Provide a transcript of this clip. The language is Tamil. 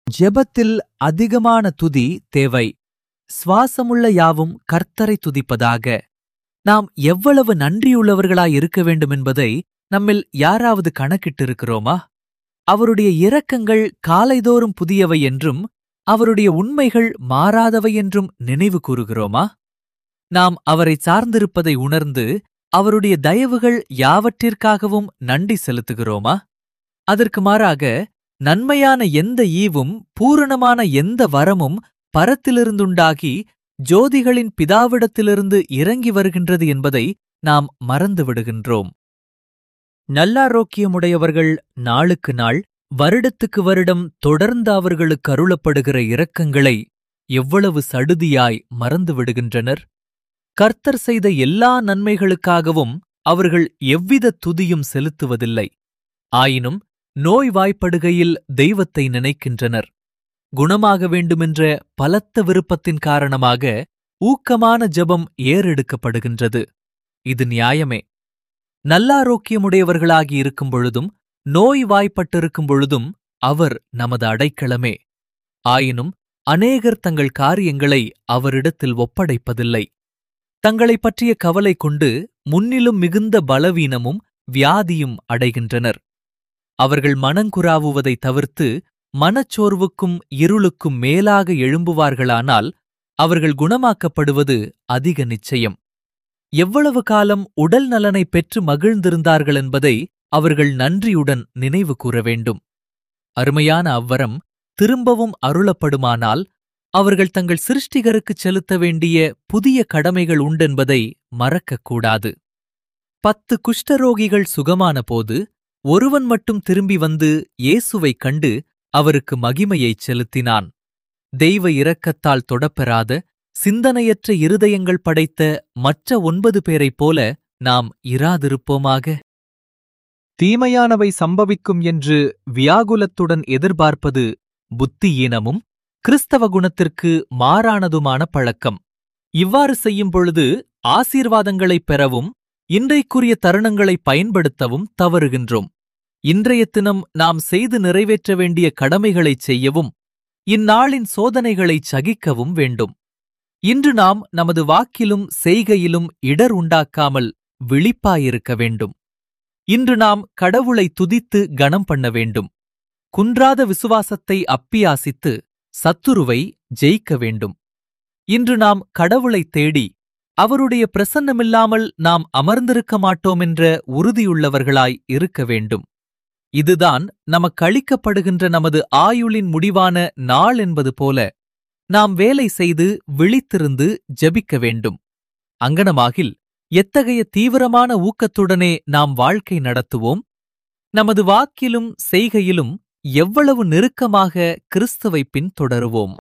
ஜெபத்தில் அதிகமான துதி தேவை சுவாசமுள்ள யாவும் கர்த்தரை துதிப்பதாக நாம் எவ்வளவு நன்றியுள்ளவர்களாய் இருக்க வேண்டும் என்பதை நம்மில் யாராவது கணக்கிட்டிருக்கிறோமா அவருடைய இரக்கங்கள் காலைதோறும் புதியவை என்றும் அவருடைய உண்மைகள் மாறாதவை என்றும் நினைவு கூறுகிறோமா நாம் அவரை சார்ந்திருப்பதை உணர்ந்து அவருடைய தயவுகள் யாவற்றிற்காகவும் நன்றி செலுத்துகிறோமா அதற்கு மாறாக நன்மையான எந்த ஈவும் பூரணமான எந்த வரமும் பரத்திலிருந்துண்டாகி ஜோதிகளின் பிதாவிடத்திலிருந்து இறங்கி வருகின்றது என்பதை நாம் மறந்துவிடுகின்றோம் நல்லாரோக்கியமுடையவர்கள் நாளுக்கு நாள் வருடத்துக்கு வருடம் தொடர்ந்து அவர்களுக்கு அருளப்படுகிற இரக்கங்களை எவ்வளவு சடுதியாய் மறந்துவிடுகின்றனர் கர்த்தர் செய்த எல்லா நன்மைகளுக்காகவும் அவர்கள் எவ்வித துதியும் செலுத்துவதில்லை ஆயினும் நோய்வாய்ப்படுகையில் தெய்வத்தை நினைக்கின்றனர் குணமாக வேண்டுமென்ற பலத்த விருப்பத்தின் காரணமாக ஊக்கமான ஜெபம் ஏறெடுக்கப்படுகின்றது இது நியாயமே நல்லாரோக்கியமுடையவர்களாகி இருக்கும் பொழுதும் நோய் வாய்ப்பட்டிருக்கும் பொழுதும் அவர் நமது அடைக்கலமே ஆயினும் அநேகர் தங்கள் காரியங்களை அவரிடத்தில் ஒப்படைப்பதில்லை தங்களைப் பற்றிய கவலை கொண்டு முன்னிலும் மிகுந்த பலவீனமும் வியாதியும் அடைகின்றனர் அவர்கள் மனங்குறாவுவதை தவிர்த்து மனச்சோர்வுக்கும் இருளுக்கும் மேலாக எழும்புவார்களானால் அவர்கள் குணமாக்கப்படுவது அதிக நிச்சயம் எவ்வளவு காலம் உடல் நலனை பெற்று மகிழ்ந்திருந்தார்கள் என்பதை அவர்கள் நன்றியுடன் நினைவு கூற வேண்டும் அருமையான அவ்வரம் திரும்பவும் அருளப்படுமானால் அவர்கள் தங்கள் சிருஷ்டிகருக்குச் செலுத்த வேண்டிய புதிய கடமைகள் உண்டென்பதை மறக்கக்கூடாது பத்து குஷ்டரோகிகள் சுகமான போது ஒருவன் மட்டும் திரும்பி வந்து இயேசுவைக் கண்டு அவருக்கு மகிமையைச் செலுத்தினான் தெய்வ இரக்கத்தால் தொடப்பெறாத சிந்தனையற்ற இருதயங்கள் படைத்த மற்ற ஒன்பது பேரைப் போல நாம் இராதிருப்போமாக தீமையானவை சம்பவிக்கும் என்று வியாகுலத்துடன் எதிர்பார்ப்பது புத்தியீனமும் கிறிஸ்தவ குணத்திற்கு மாறானதுமான பழக்கம் இவ்வாறு செய்யும் பொழுது ஆசீர்வாதங்களைப் பெறவும் இன்றைக்குரிய தருணங்களை பயன்படுத்தவும் தவறுகின்றோம் இன்றைய தினம் நாம் செய்து நிறைவேற்ற வேண்டிய கடமைகளைச் செய்யவும் இந்நாளின் சோதனைகளைச் சகிக்கவும் வேண்டும் இன்று நாம் நமது வாக்கிலும் செய்கையிலும் இடர் உண்டாக்காமல் விழிப்பாயிருக்க வேண்டும் இன்று நாம் கடவுளை துதித்து கனம் பண்ண வேண்டும் குன்றாத விசுவாசத்தை அப்பியாசித்து சத்துருவை ஜெயிக்க வேண்டும் இன்று நாம் கடவுளைத் தேடி அவருடைய பிரசன்னமில்லாமல் நாம் அமர்ந்திருக்க மாட்டோமென்ற உறுதியுள்ளவர்களாய் இருக்க வேண்டும் இதுதான் நமக்களிக்கப்படுகின்ற நமது ஆயுளின் முடிவான நாள் என்பது போல நாம் வேலை செய்து விழித்திருந்து ஜெபிக்க வேண்டும் அங்கனமாகில் எத்தகைய தீவிரமான ஊக்கத்துடனே நாம் வாழ்க்கை நடத்துவோம் நமது வாக்கிலும் செய்கையிலும் எவ்வளவு நெருக்கமாக கிறிஸ்துவை பின்தொடருவோம்